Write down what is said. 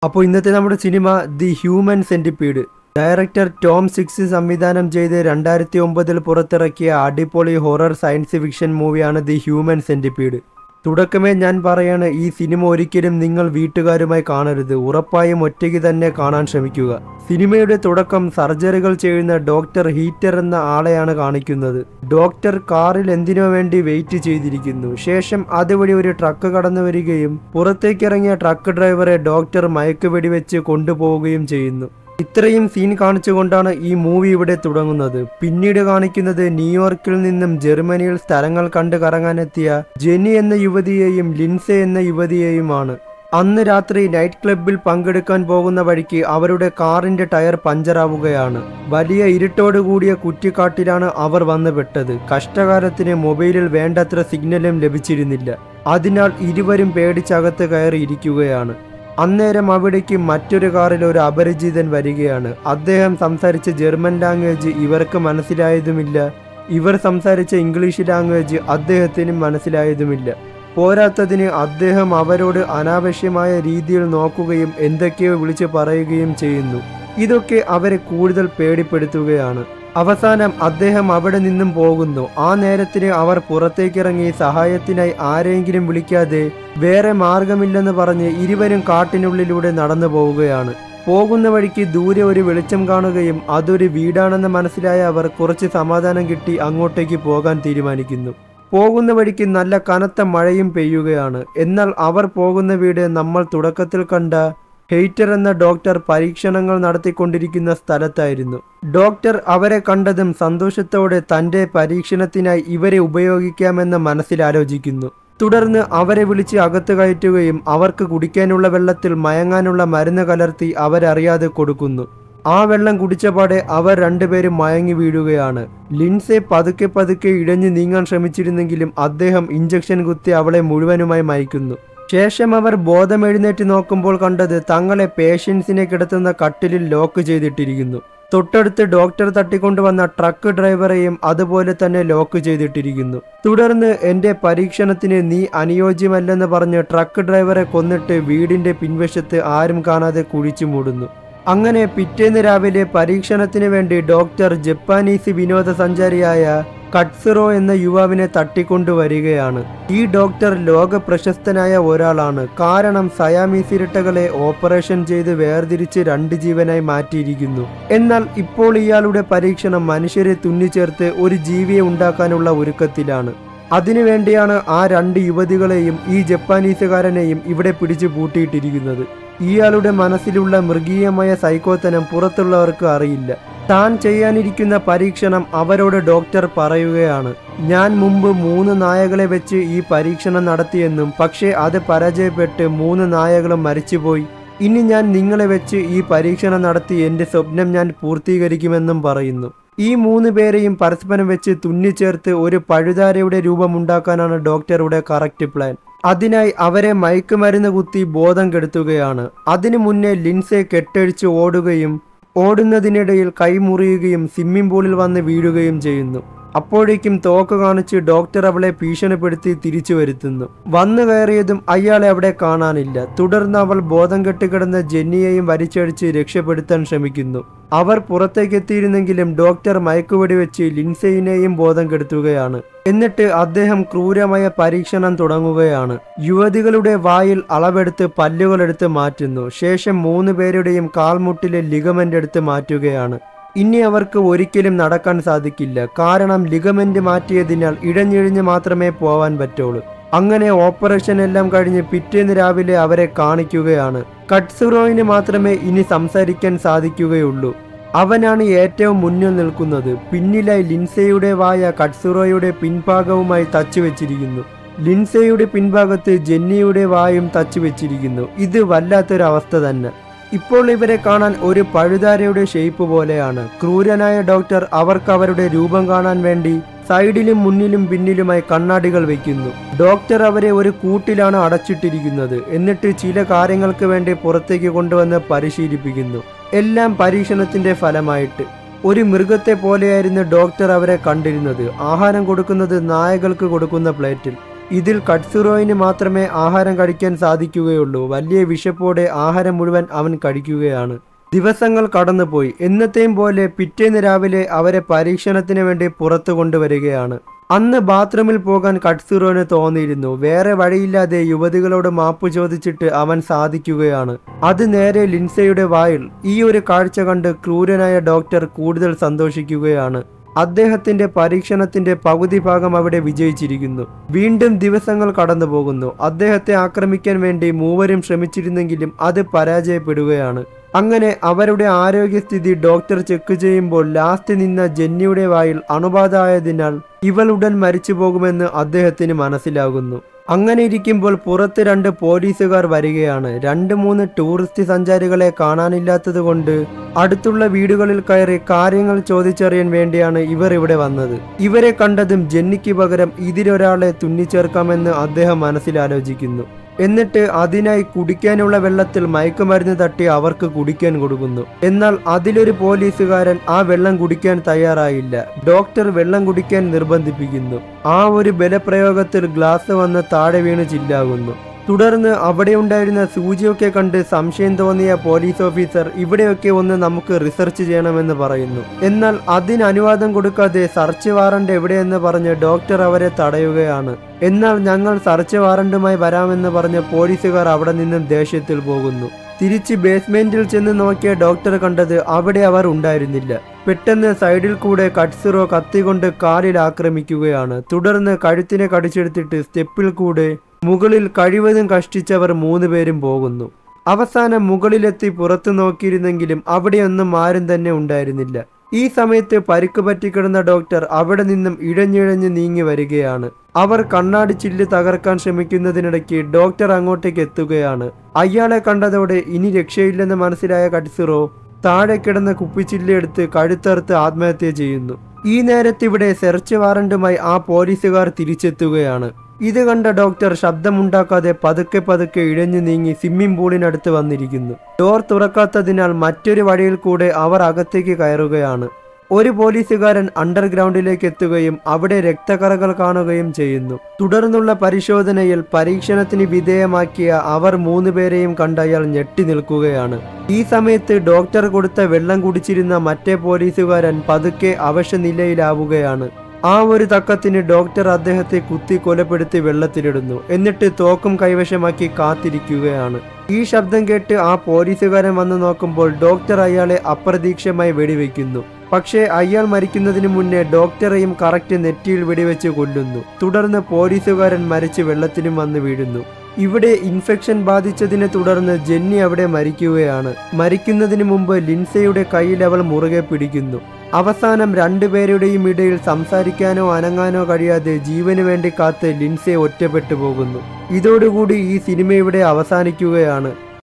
അപ്പോൾ ഇന്നത്തെ നമ്മുടെ സിനിമ the human centipede director Tom Six സംവിധാനം ചെയ്ത് രണ്ടായിരത്തി ഒമ്പതിൽ പുറത്തിറക്കിയ അടിപൊളി ഹൊറർ സയൻസ് ഫിക്ഷൻ മൂവിയാണ് ദി ഹ്യൂമൻ സെന്റിപ്പീഡ് തുടക്കമേ ഞാൻ പറയാണ് ഈ സിനിമ ഒരിക്കലും നിങ്ങൾ വീട്ടുകാരുമായി കാണരുത് ഉറപ്പായും ഒറ്റയ്ക്ക് തന്നെ കാണാൻ ശ്രമിക്കുക സിനിമയുടെ തുടക്കം സർജറികൾ ചെയ്യുന്ന ഡോക്ടർ ഹീറ്റർ എന്ന ആളെയാണ് കാണിക്കുന്നത് ഡോക്ടർ കാറിൽ എന്തിനോ വേണ്ടി വെയിറ്റ് ചെയ്തിരിക്കുന്നു ശേഷം അതുവഴി ഒരു ട്രക്ക് കടന്നു വരികയും പുറത്തേക്കിറങ്ങിയ ട്രക്ക് ഡ്രൈവറെ ഡോക്ടർ മയക്കുവെടി വെച്ച് കൊണ്ടുപോവുകയും ചെയ്യുന്നു ഇത്രയും സീൻ കാണിച്ചുകൊണ്ടാണ് ഈ മൂവി ഇവിടെ തുടങ്ങുന്നത് പിന്നീട് കാണിക്കുന്നത് ന്യൂയോർക്കിൽ നിന്നും ജർമ്മനിയിൽ സ്ഥലങ്ങൾ കണ്ടു കറങ്ങാനെത്തിയ ജെനി എന്ന യുവതിയെയും ലിൻസെ എന്ന യുവതിയെയുമാണ് അന്ന് രാത്രി നൈറ്റ് ക്ലബിൽ പങ്കെടുക്കാൻ പോകുന്ന വഴിക്ക് അവരുടെ കാറിന്റെ ടയർ പഞ്ചറാവുകയാണ് വലിയ ഇരുട്ടോട് കൂടിയ കുറ്റിക്കാട്ടിലാണ് അവർ വന്നു പെട്ടത് കഷ്ടകാലത്തിന് മൊബൈലിൽ വേണ്ടത്ര സിഗ്നലും ലഭിച്ചിരുന്നില്ല അതിനാൽ ഇരുവരും പേടിച്ചകത്ത് കയറി ഇരിക്കുകയാണ് അന്നേരം അവിടേക്ക് മറ്റൊരു കാറിൽ ഒരു അപരിചിതൻ വരികയാണ് അദ്ദേഹം സംസാരിച്ച ജർമ്മൻ ലാംഗ്വേജ് ഇവർക്ക് മനസ്സിലായതുമില്ല ഇവർ സംസാരിച്ച ഇംഗ്ലീഷ് ലാംഗ്വേജ് അദ്ദേഹത്തിനും മനസ്സിലായതുമില്ല പോരാത്തതിന് അദ്ദേഹം അവരോട് അനാവശ്യമായ രീതിയിൽ നോക്കുകയും എന്തൊക്കെയോ വിളിച്ചു പറയുകയും ചെയ്യുന്നു ഇതൊക്കെ അവരെ കൂടുതൽ പേടിപ്പെടുത്തുകയാണ് അവസാനം അദ്ദേഹം അവിടെ നിന്നും പോകുന്നു ആ നേരത്തിന് അവർ പുറത്തേക്കിറങ്ങി സഹായത്തിനായി ആരെങ്കിലും വിളിക്കാതെ വേറെ മാർഗമില്ലെന്ന് പറഞ്ഞ് ഇരുവരും കാട്ടിനുള്ളിലൂടെ നടന്നു പോവുകയാണ് പോകുന്ന വഴിക്ക് ദൂരെ ഒരു വെളിച്ചം കാണുകയും അതൊരു വീടാണെന്ന് മനസ്സിലായ അവർ കുറച്ച് സമാധാനം കിട്ടി അങ്ങോട്ടേക്ക് പോകാൻ തീരുമാനിക്കുന്നു പോകുന്ന വഴിക്ക് നല്ല കനത്ത മഴയും പെയ്യുകയാണ് എന്നാൽ അവർ പോകുന്ന വീട് നമ്മൾ തുടക്കത്തിൽ കണ്ട ഹെയ്റ്റർ എന്ന ഡോക്ടർ പരീക്ഷണങ്ങൾ നടത്തിക്കൊണ്ടിരിക്കുന്ന സ്ഥലത്തായിരുന്നു ഡോക്ടർ അവരെ കണ്ടതും സന്തോഷത്തോടെ തന്റെ പരീക്ഷണത്തിനായി ഇവരെ ഉപയോഗിക്കാമെന്ന് മനസ്സിലാലോചിക്കുന്നു തുടർന്ന് അവരെ വിളിച്ച് അകത്ത് കയറ്റുകയും അവർക്ക് കുടിക്കാനുള്ള വെള്ളത്തിൽ മയങ്ങാനുള്ള മരുന്ന് കലർത്തി അവരറിയാതെ കൊടുക്കുന്നു ആ വെള്ളം കുടിച്ചപാടെ അവർ രണ്ടുപേരും മയങ്ങി വീഴുകയാണ് ലിൻസെ പതുക്കെ പതുക്കെ ഇഴഞ്ഞു നീങ്ങാൻ ശ്രമിച്ചിരുന്നെങ്കിലും അദ്ദേഹം ഇഞ്ചക്ഷൻ കുത്തി അവളെ മുഴുവനുമായി മയക്കുന്നു ശേഷം അവർ ബോധമെഴുന്നേറ്റ് നോക്കുമ്പോൾ കണ്ടത് തങ്ങളെ പേഷ്യൻസിനെ കിടത്തുന്ന കട്ടിലിൽ ലോക്ക് ചെയ്തിട്ടിരിക്കുന്നു തൊട്ടടുത്ത് ഡോക്ടർ തട്ടിക്കൊണ്ടുവന്ന ട്രക്ക് ഡ്രൈവറെയും അതുപോലെ തന്നെ ലോക്ക് ചെയ്തിട്ടിരിക്കുന്നു തുടർന്ന് എന്റെ പരീക്ഷണത്തിന് നീ അനുയോജ്യമല്ലെന്ന് പറഞ്ഞ് ട്രക്ക് ഡ്രൈവറെ കൊന്നിട്ട് വീടിന്റെ പിൻവശത്ത് ആരും കാണാതെ കുഴിച്ചു മൂടുന്നു അങ്ങനെ പിറ്റേന്ന് രാവിലെ പരീക്ഷണത്തിന് വേണ്ടി ഡോക്ടർ ജപ്പാനീസ് വിനോദസഞ്ചാരിയായ കട്സിറോ എന്ന യുവാവിനെ തട്ടിക്കൊണ്ടുവരികയാണ് ഈ ഡോക്ടർ ലോക പ്രശസ്തനായ ഒരാളാണ് കാരണം സയാമീസ് ഇരട്ടകളെ ഓപ്പറേഷൻ ചെയ്ത് വേർതിരിച്ച് രണ്ട് ജീവനായി മാറ്റിയിരിക്കുന്നു എന്നാൽ ഇപ്പോൾ ഇയാളുടെ പരീക്ഷണം മനുഷ്യരെ തുന്നിച്ചേർത്ത് ഒരു ജീവിയെ ഉണ്ടാക്കാനുള്ള ഒരുക്കത്തിലാണ് അതിനുവേണ്ടിയാണ് ആ രണ്ട് യുവതികളെയും ഈ ജപ്പാനീസുകാരനെയും ഇവിടെ പിടിച്ചു പൂട്ടിയിട്ടിരിക്കുന്നത് ഇയാളുടെ മനസ്സിലുള്ള മൃഗീയമായ സൈക്കോത്തനം പുറത്തുള്ളവർക്ക് അറിയില്ല താൻ ചെയ്യാനിരിക്കുന്ന പരീക്ഷണം അവരോട് ഡോക്ടർ പറയുകയാണ് ഞാൻ മുമ്പ് മൂന്ന് നായകളെ വെച്ച് ഈ പരീക്ഷണം നടത്തിയെന്നും പക്ഷേ അത് പരാജയപ്പെട്ട് മൂന്ന് നായകളും മരിച്ചുപോയി ഇനി ഞാൻ നിങ്ങളെ വെച്ച് ഈ പരീക്ഷണം നടത്തി എൻ്റെ സ്വപ്നം ഞാൻ പൂർത്തീകരിക്കുമെന്നും പറയുന്നു ഈ മൂന്ന് പേരെയും പരസ്പരം വെച്ച് തുന്നിച്ചേർത്ത് ഒരു പഴുതാരയുടെ രൂപമുണ്ടാക്കാനാണ് ഡോക്ടറുടെ കറക്റ്റ് പ്ലാൻ അതിനായി അവരെ മയക്കുമരുന്ന് കുത്തി ബോധം കെടുത്തുകയാണ് അതിനു മുന്നേ ലിൻസെ കെട്ടഴിച്ച് ഓടുകയും ഓടുന്നതിനിടയിൽ കൈമുറിയുകയും സ്വിമ്മിംഗ് പൂളിൽ വന്ന് വീഴുകയും ചെയ്യുന്നു അപ്പോഴേക്കും തോക്ക് കാണിച്ച് ഡോക്ടർ അവളെ ഭീഷണിപ്പെടുത്തി തിരിച്ചു വരുത്തുന്നു വന്നു കയറിയതും അയാളെ അവിടെ കാണാനില്ല തുടർന്ന് അവൾ ബോധം കെട്ടുകിടന്ന ജെന്നിയെയും വലിച്ചടിച്ച് രക്ഷപ്പെടുത്താൻ ശ്രമിക്കുന്നു അവർ പുറത്തേക്ക് എത്തിയിരുന്നെങ്കിലും ഡോക്ടർ മയക്കുവെടി വെച്ച് ലിൻസെയിനെയും ബോധം കെടുത്തുകയാണ് എന്നിട്ട് അദ്ദേഹം ക്രൂരമായ പരീക്ഷണം തുടങ്ങുകയാണ് യുവതികളുടെ വായിൽ അളവെടുത്ത് പല്ലുകളെടുത്ത് മാറ്റുന്നു ശേഷം മൂന്ന് പേരുടെയും കാൽമുട്ടിലെ ലിഗമെന്റ് എടുത്ത് മാറ്റുകയാണ് ഇനി അവർക്ക് ഒരിക്കലും നടക്കാൻ സാധിക്കില്ല കാരണം ലിഗമെന്റ് മാറ്റിയതിനാൽ ഇഴഞ്ഞിഴിഞ്ഞ് മാത്രമേ പോവാൻ പറ്റുള്ളൂ അങ്ങനെ ഓപ്പറേഷൻ എല്ലാം കഴിഞ്ഞ് പിറ്റേന്ന് രാവിലെ അവരെ കാണിക്കുകയാണ് കട്സുറോയിന് മാത്രമേ ഇനി സംസാരിക്കാൻ സാധിക്കുകയുള്ളൂ അവനാണ് ഏറ്റവും മുന്നിൽ നിൽക്കുന്നത് പിന്നിലായി ലിൻസയുടെ വായ കട്സുറോയുടെ പിൻഭാഗവുമായി തച്ചു വെച്ചിരിക്കുന്നു ലിൻസയുടെ പിൻഭാഗത്ത് ജെന്നിയുടെ വായും തച്ചു വെച്ചിരിക്കുന്നു ഇത് വല്ലാത്തൊരു അവസ്ഥ തന്നെ ഇപ്പോൾ ഇവരെ കാണാൻ ഒരു പഴുതാരയുടെ ഷേപ്പ് പോലെയാണ് ക്രൂരനായ ഡോക്ടർ അവർക്ക് അവരുടെ രൂപം കാണാൻ വേണ്ടി സൈഡിലും മുന്നിലും പിന്നിലുമായി കണ്ണാടികൾ വെക്കുന്നു ഡോക്ടർ അവരെ ഒരു കൂട്ടിലാണ് അടച്ചിട്ടിരിക്കുന്നത് എന്നിട്ട് ചില കാര്യങ്ങൾക്ക് വേണ്ടി പുറത്തേക്ക് കൊണ്ടുവന്ന് പരിശീലിപ്പിക്കുന്നു എല്ലാം പരീക്ഷണത്തിന്റെ ഫലമായിട്ട് ഒരു മൃഗത്തെ പോലെയായിരുന്നു ഡോക്ടർ അവരെ കണ്ടിരുന്നത് ആഹാരം കൊടുക്കുന്നത് നായകൾക്ക് കൊടുക്കുന്ന പ്ലേറ്റിൽ ഇതിൽ കട്സുറോയിന് മാത്രമേ ആഹാരം കഴിക്കാൻ സാധിക്കുകയുള്ളൂ വലിയ വിശപ്പോടെ ആഹാരം മുഴുവൻ അവൻ കഴിക്കുകയാണ് ദിവസങ്ങൾ കടന്നുപോയി എന്നത്തെയും പോലെ പിറ്റേന്ന് രാവിലെ അവരെ പരീക്ഷണത്തിന് വേണ്ടി പുറത്തു കൊണ്ടുവരികയാണ് അന്ന് ബാത്റൂമിൽ പോകാൻ കട്സുറോന് തോന്നിയിരുന്നു വേറെ വഴിയില്ലാതെ യുവതികളോട് മാപ്പ് ചോദിച്ചിട്ട് അവൻ സാധിക്കുകയാണ് അത് നേരെ ലിൻസയുടെ വായിൽ ഈ ഒരു കാഴ്ച കണ്ട് ക്രൂരനായ ഡോക്ടർ കൂടുതൽ സന്തോഷിക്കുകയാണ് അദ്ദേഹത്തിന്റെ പരീക്ഷണത്തിന്റെ പകുതി ഭാഗം അവിടെ വിജയിച്ചിരിക്കുന്നു വീണ്ടും ദിവസങ്ങൾ കടന്നു പോകുന്നു അദ്ദേഹത്തെ ആക്രമിക്കാൻ വേണ്ടി മൂവരും ശ്രമിച്ചിരുന്നെങ്കിലും അത് പരാജയപ്പെടുകയാണ് അങ്ങനെ അവരുടെ ആരോഗ്യസ്ഥിതി ഡോക്ടർ ചെക്ക് ചെയ്യുമ്പോൾ ലാസ്റ്റ് നിന്ന ജെന്നിയുടെ വായിൽ അണുബാധ ആയതിനാൽ ഇവൾ ഉടൻ മരിച്ചു പോകുമെന്ന് അദ്ദേഹത്തിന് മനസ്സിലാകുന്നു അങ്ങനെ ഇരിക്കുമ്പോൾ പുറത്ത് രണ്ട് പോലീസുകാർ വരികയാണ് രണ്ട് മൂന്ന് ടൂറിസ്റ്റ് സഞ്ചാരികളെ കാണാനില്ലാത്തത് കൊണ്ട് അടുത്തുള്ള വീടുകളിൽ കയറി കാര്യങ്ങൾ ചോദിച്ചറിയാൻ വേണ്ടിയാണ് ഇവർ ഇവിടെ വന്നത് ഇവരെ കണ്ടതും ജെന്നിക്ക് പകരം ഇതിലൊരാളെ തുന്നിച്ചേർക്കാമെന്ന് അദ്ദേഹം മനസ്സിലാലോചിക്കുന്നു എന്നിട്ട് അതിനായി കുടിക്കാനുള്ള വെള്ളത്തിൽ മയക്കുമരുന്ന് തട്ടി അവർക്ക് കുടിക്കാൻ കൊടുക്കുന്നു എന്നാൽ അതിലൊരു പോലീസുകാരൻ ആ വെള്ളം കുടിക്കാൻ തയ്യാറായില്ല ഡോക്ടർ വെള്ളം കുടിക്കാൻ നിർബന്ധിപ്പിക്കുന്നു ആ ഒരു ബലപ്രയോഗത്തിൽ ഗ്ലാസ് വന്ന് താഴെ വീണ് ചില്ലാകുന്നു തുടർന്ന് അവിടെ ഉണ്ടായിരുന്ന സൂചിയൊക്കെ കണ്ട് സംശയം തോന്നിയ പോലീസ് ഓഫീസർ ഇവിടെയൊക്കെ ഒന്ന് നമുക്ക് റിസർച്ച് ചെയ്യണമെന്ന് പറയുന്നു എന്നാൽ അതിന് അനുവാദം കൊടുക്കാതെ സെർച്ച് വാറണ്ട് എവിടെയെന്ന് പറഞ്ഞ് ഡോക്ടർ അവരെ തടയുകയാണ് എന്നാൽ ഞങ്ങൾ സെർച്ച് വാറണ്ടുമായി വരാമെന്ന് പറഞ്ഞ് പോലീസുകാർ അവിടെ നിന്നും ദേഷ്യത്തിൽ പോകുന്നു തിരിച്ച് ബേസ്മെന്റിൽ ചെന്ന് നോക്കിയ ഡോക്ടർ കണ്ടത് അവിടെ അവർ ഉണ്ടായിരുന്നില്ല പെട്ടെന്ന് സൈഡിൽ കൂടെ കട്സിറോ കത്തികൊണ്ട് കാലിൽ ആക്രമിക്കുകയാണ് തുടർന്ന് കഴുത്തിനെ കടിച്ചെടുത്തിട്ട് സ്റ്റെപ്പിൽ കൂടെ മുകളിൽ കഴിവതും കഷ്ടിച്ചവർ മൂന്നുപേരും പോകുന്നു അവസാനം മുകളിലെത്തി പുറത്തു നോക്കിയിരുന്നെങ്കിലും അവിടെയൊന്നും ആരും തന്നെ ഉണ്ടായിരുന്നില്ല ഈ സമയത്ത് പരിക്ക് പറ്റിക്കിടന്ന ഡോക്ടർ അവിടെ നിന്നും ഇഴഞ്ഞിഴഞ്ഞ് നീങ്ങി വരികയാണ് അവർ കണ്ണാടി ചില്ല് തകർക്കാൻ ശ്രമിക്കുന്നതിനിടയ്ക്ക് ഡോക്ടർ അങ്ങോട്ടേക്ക് എത്തുകയാണ് അയാളെ കണ്ടതോടെ ഇനി രക്ഷയില്ലെന്ന് മനസ്സിലായ കട്സിറോ താഴെ കിടന്ന കുപ്പിച്ചില്ല് എടുത്ത് കഴുത്തറുത്ത് ആത്മഹത്യ ചെയ്യുന്നു ഈ നേരത്ത് ഇവിടെ സെർച്ച് വാറണ്ടുമായി ആ പോലീസുകാർ തിരിച്ചെത്തുകയാണ് ഇത് കണ്ട ഡോക്ടർ ശബ്ദമുണ്ടാക്കാതെ പതുക്കെ പതുക്കെ ഇഴഞ്ഞു നീങ്ങി സ്വിമ്മിംഗ് പൂളിനടുത്ത് വന്നിരിക്കുന്നു ഡോർ തുറക്കാത്തതിനാൽ മറ്റൊരു വഴിയിൽ കൂടെ അവർ അകത്തേക്ക് കയറുകയാണ് ഒരു പോലീസുകാരൻ അണ്ടർഗ്രൗണ്ടിലേക്ക് എത്തുകയും അവിടെ രക്തക്കറകൾ കാണുകയും ചെയ്യുന്നു തുടർന്നുള്ള പരിശോധനയിൽ പരീക്ഷണത്തിന് വിധേയമാക്കിയ അവർ മൂന്നുപേരെയും കണ്ട് അയാൾ ഞെട്ടി നിൽക്കുകയാണ് ഈ സമയത്ത് ഡോക്ടർ കൊടുത്ത വെള്ളം കുടിച്ചിരുന്ന മറ്റേ പോലീസുകാരൻ പതുക്കെ അവശ നിലയിലാവുകയാണ് ആ ഒരു തക്കത്തിന് ഡോക്ടർ അദ്ദേഹത്തെ കുത്തി കൊലപ്പെടുത്തി വെള്ളത്തിലിടുന്നു എന്നിട്ട് തോക്കും കൈവശമാക്കി കാത്തിരിക്കുകയാണ് ഈ ശബ്ദം കേട്ട് ആ പോലീസുകാരൻ വന്ന് നോക്കുമ്പോൾ ഡോക്ടർ അയാളെ അപ്രതീക്ഷമായി വെടിവെക്കുന്നു പക്ഷേ അയാൾ മരിക്കുന്നതിന് മുന്നേ ഡോക്ടറെയും കറക്റ്റ് നെറ്റിയിൽ വെടിവെച്ച് കൊല്ലുന്നു തുടർന്ന് പോലീസുകാരൻ മരിച്ച് വെള്ളത്തിലും വന്ന് വീഴുന്നു ഇവിടെ ഇൻഫെക്ഷൻ ബാധിച്ചതിനെ തുടർന്ന് ജെന്നി അവിടെ മരിക്കുകയാണ് മരിക്കുന്നതിന് മുമ്പ് ലിൻസയുടെ കയ്യിൽ അവൾ മുറുകെ പിടിക്കുന്നു അവസാനം രണ്ടുപേരുടെയും ഇടയിൽ സംസാരിക്കാനോ അനങ്ങാനോ കഴിയാതെ ജീവന് വേണ്ടി കാത്ത് ലിൻസെ ഒറ്റപ്പെട്ടു പോകുന്നു ഇതോടുകൂടി ഈ സിനിമ ഇവിടെ അവസാനിക്കുകയാണ്